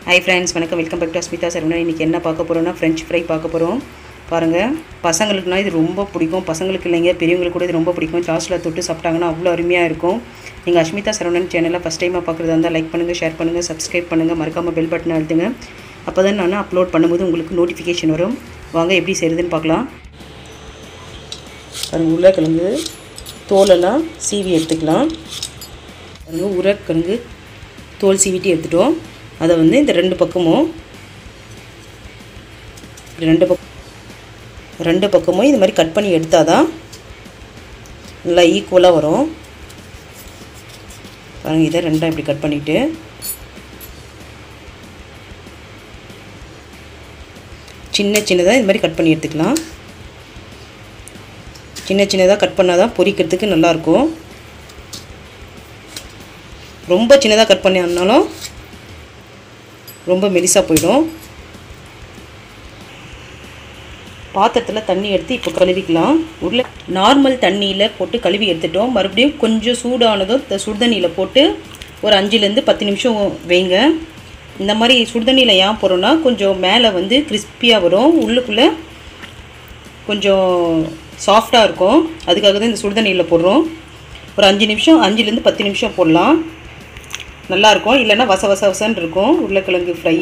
high friends வணக்கம் welcome back to Asmitha Saravanan இன்றைக்கி என்ன பார்க்க போகிறோம்னா ஃப்ரெஞ்ச் ஃப்ரை பார்க்க போகிறோம் பாருங்கள் பசங்களுக்குனா இது ரொம்ப பிடிக்கும் பசங்களுக்கு இல்லைங்க பெரியவங்களுக்கு கூட இது ரொம்ப பிடிக்கும் சாஸில் தொட்டு சாப்பிட்டாங்கன்னா அவ்வளோ அருமையாக இருக்கும் நீங்கள் அஸ்மிதா சரவணன் சேனலை ஃபஸ்ட் டைமாக பார்க்குறதா இருந்தால் லைக் பண்ணுங்கள் ஷேர் பண்ணுங்கள் சப்ஸ்கிரைப் பண்ணுங்கள் மறக்காமல் பெல் பட்டன் அழுத்துங்க அப்போ தான் நான் அப்லோட் பண்ணும்போது உங்களுக்கு நோட்டிஃபிகேஷன் வரும் வாங்க எப்படி செய்கிறதுன்னு பார்க்கலாம் பாருங்கள் உருளைக்கிழங்கு தோலெல்லாம் சீவி எடுத்துக்கலாம் பாருங்கள் உருளைக்கிழங்கு தோல் சீவிட்டு எடுத்துட்டோம் அதை வந்து இந்த ரெண்டு பக்கமும் இப்படி ரெண்டு பக்கம் ரெண்டு பக்கமும் இந்த மாதிரி கட் பண்ணி எடுத்தால் தான் நல்லா ஈக்குவலாக வரும் பாருங்கள் இதை ரெண்டாக இப்படி கட் பண்ணிவிட்டு சின்ன சின்னதாக இந்த மாதிரி கட் பண்ணி எடுத்துக்கலாம் சின்ன சின்னதாக கட் பண்ணால் தான் பொரிக்கிறதுக்கு நல்லாயிருக்கும் ரொம்ப சின்னதாக கட் பண்ணினாலும் ரொம்ப மெலிசாக போயிடும் பாத்திரத்தில் தண்ணி எடுத்து இப்போ கழுவிக்கலாம் உருளை நார்மல் தண்ணியில் போட்டு கழுவி எடுத்துட்டோம் மறுபடியும் கொஞ்சம் சூடானதும் இந்த சுடுதண்ணியில் போட்டு ஒரு அஞ்சுலேருந்து பத்து நிமிஷம் வைங்க இந்த மாதிரி சுடுதண்ணியில் ஏன் போகிறோன்னா கொஞ்சம் மேலே வந்து கிறிஸ்பியாக வரும் உள்ளுக்குள்ளே கொஞ்சம் சாஃப்டாக இருக்கும் அதுக்காக தான் இந்த சுடுதண்ணியில் போடுறோம் ஒரு அஞ்சு நிமிஷம் அஞ்சுலேருந்து பத்து நிமிஷம் போடலாம் நல்லாயிருக்கும் இல்லைன்னா வச வச வசன்னு இருக்கும் உருளைக்கிழங்கு ஃப்ரை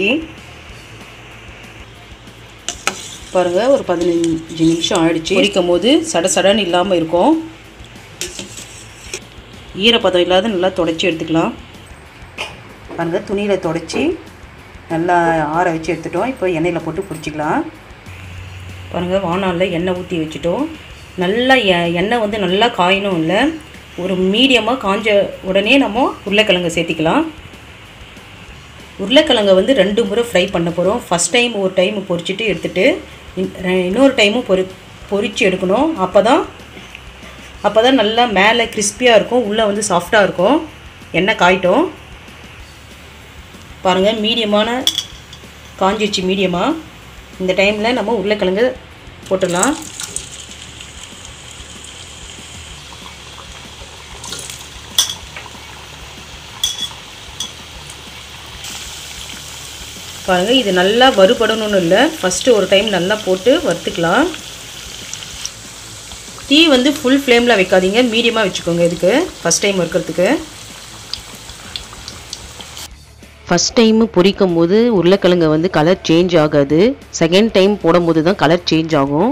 பாருங்கள் ஒரு பதினஞ்சு நிமிஷம் ஆயிடுச்சு பொரிக்கும் போது சட சடன்னு இல்லாமல் இருக்கும் ஈரப்பதம் இல்லாத நல்லா தொடச்சி எடுத்துக்கலாம் பாருங்கள் துணியில் தொடச்சி நல்லா ஆற வச்சு எடுத்துட்டோம் இப்போ எண்ணெயில் போட்டு பொரிச்சிக்கலாம் பாருங்கள் வானாலில் எண்ணெய் ஊற்றி வச்சுட்டோம் நல்லா எண்ணெய் வந்து நல்லா காயணும் இல்லை ஒரு மீடியமாக காஞ்ச உடனே நம்ம உருளைக்கிழங்கு சேர்த்திக்கலாம் உருளைக்கிழங்கை வந்து ரெண்டு முறை ஃப்ரை பண்ண போகிறோம் ஃபஸ்ட் டைம் ஒரு டைம் பொரிச்சிட்டு எடுத்துகிட்டு இன்னொரு டைமும் பொரி பொரித்து எடுக்கணும் அப்போ தான் அப்போ தான் நல்லா மேலே கிறிஸ்பியாக இருக்கும் உள்ளே வந்து சாஃப்டாக இருக்கும் எண்ணெய் காயிட்டும் பாருங்கள் மீடியமான காஞ்சிருச்சு மீடியமாக இந்த டைமில் நம்ம உருளைக்கிழங்கு போட்டுடலாம் பாருங்கள் இது நல்லா வறுபடணும்னு இல்லை ஃபஸ்ட்டு ஒரு டைம் நல்லா போட்டு வறுத்துக்கலாம் டீ வந்து ஃபுல் ஃப்ளேமில் வைக்காதீங்க மீடியமாக வச்சுக்கோங்க இதுக்கு ஃபஸ்ட் டைம் வறுக்கிறதுக்கு ஃபஸ்ட் டைமு பொரிக்கும் போது உருளைக்கிழங்கு வந்து கலர் சேஞ்ச் ஆகாது செகண்ட் டைம் போடும்போது தான் கலர் சேஞ்ச் ஆகும்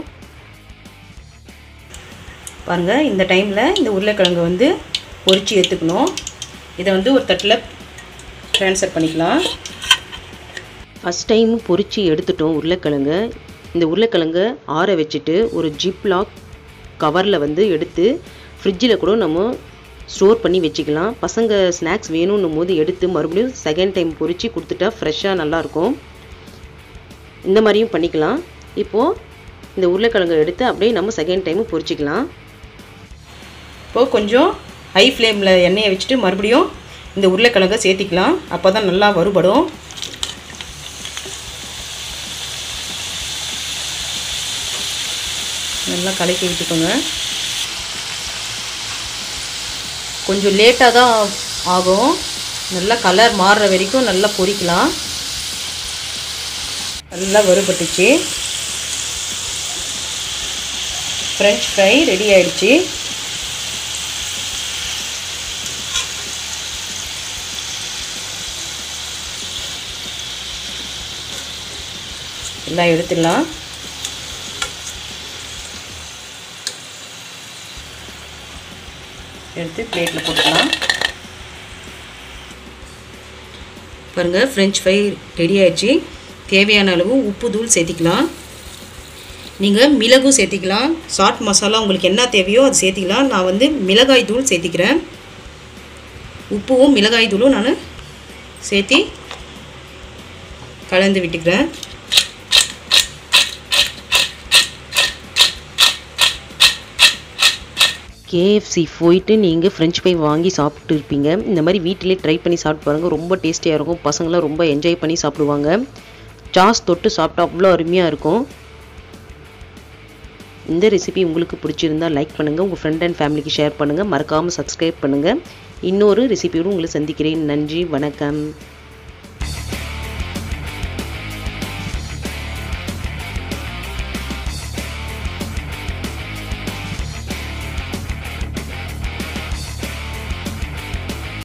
பாருங்கள் இந்த டைமில் இந்த உருளைக்கிழங்கு வந்து பொரித்து எடுத்துக்கணும் இதை வந்து ஒரு தட்டில் ட்ரான்ஸ்ஃபர் பண்ணிக்கலாம் ஃபஸ்ட் டைம் பொரித்து எடுத்துட்டோம் உருளைக்கிழங்கு இந்த உருளைக்கிழங்கை ஆற வச்சுட்டு ஒரு ஜிப் லாக் கவரில் வந்து எடுத்து ஃப்ரிட்ஜில் கூட நம்ம ஸ்டோர் பண்ணி வச்சுக்கலாம் பசங்க ஸ்நாக்ஸ் வேணும்னும் போது எடுத்து மறுபடியும் செகண்ட் டைம் பொரித்து கொடுத்துட்டா ஃப்ரெஷ்ஷாக நல்லாயிருக்கும் இந்த மாதிரியும் பண்ணிக்கலாம் இப்போது இந்த உருளைக்கிழங்கை எடுத்து அப்படியே நம்ம செகண்ட் டைமும் பொரிச்சிக்கலாம் இப்போது கொஞ்சம் ஹை ஃப்ளேமில் எண்ணெயை வச்சுட்டு மறுபடியும் இந்த உருளைக்கிழங்கை சேர்த்திக்கலாம் அப்போ தான் நல்லா வறுபடும் நல்லா கலக்கி விட்டுக்கோங்க கொஞ்சம் லேட்டாக தான் ஆகும் நல்லா கலர் மாறுற வரைக்கும் நல்லா பொரிக்கலாம் நல்லா வறுபட்டுச்சு ஃப்ரெஞ்ச் ஃப்ரை ரெடி ஆயிடுச்சு எல்லாம் எடுத்துடலாம் எடுத்து பிளேட்டில் போட்டுக்கலாம் பாருங்கள் ஃப்ரெஞ்ச் ஃப்ரை ரெடி ஆயிடுச்சு தேவையான அளவு உப்பு தூள் சேர்த்திக்கலாம் நீங்கள் மிளகும் சேர்த்திக்கலாம் சாட் மசாலா உங்களுக்கு என்ன தேவையோ அது சேர்த்திக்கலாம் நான் வந்து மிளகாய் தூள் சேர்த்திக்கிறேன் உப்புவும் மிளகாய் தூளும் நான் சேர்த்தி கலந்து விட்டுக்கிறேன் கேஎஃப்சி போயிட்டு நீங்கள் ஃப்ரெஞ்ச் ஃப்ரை வாங்கி சாப்பிட்டு இருப்பீங்க இந்த மாதிரி வீட்டிலே ட்ரை பண்ணி சாப்பிட்டு பாருங்கள் ரொம்ப டேஸ்டியாக இருக்கும் பசங்களாம் ரொம்ப என்ஜாய் பண்ணி சாப்பிடுவாங்க சாஸ் தொட்டு சாப்பிட்டா அவ்வளோ அருமையாக இருக்கும் இந்த ரெசிபி உங்களுக்கு பிடிச்சிருந்தா லைக் பண்ணுங்கள் உங்கள் ஃப்ரெண்ட் அண்ட் ஃபேமிலிக்கு ஷேர் பண்ணுங்கள் மறக்காமல் சப்ஸ்கிரைப் பண்ணுங்கள் இன்னொரு ரெசிபியோடு உங்களை சந்திக்கிறேன் நன்றி வணக்கம்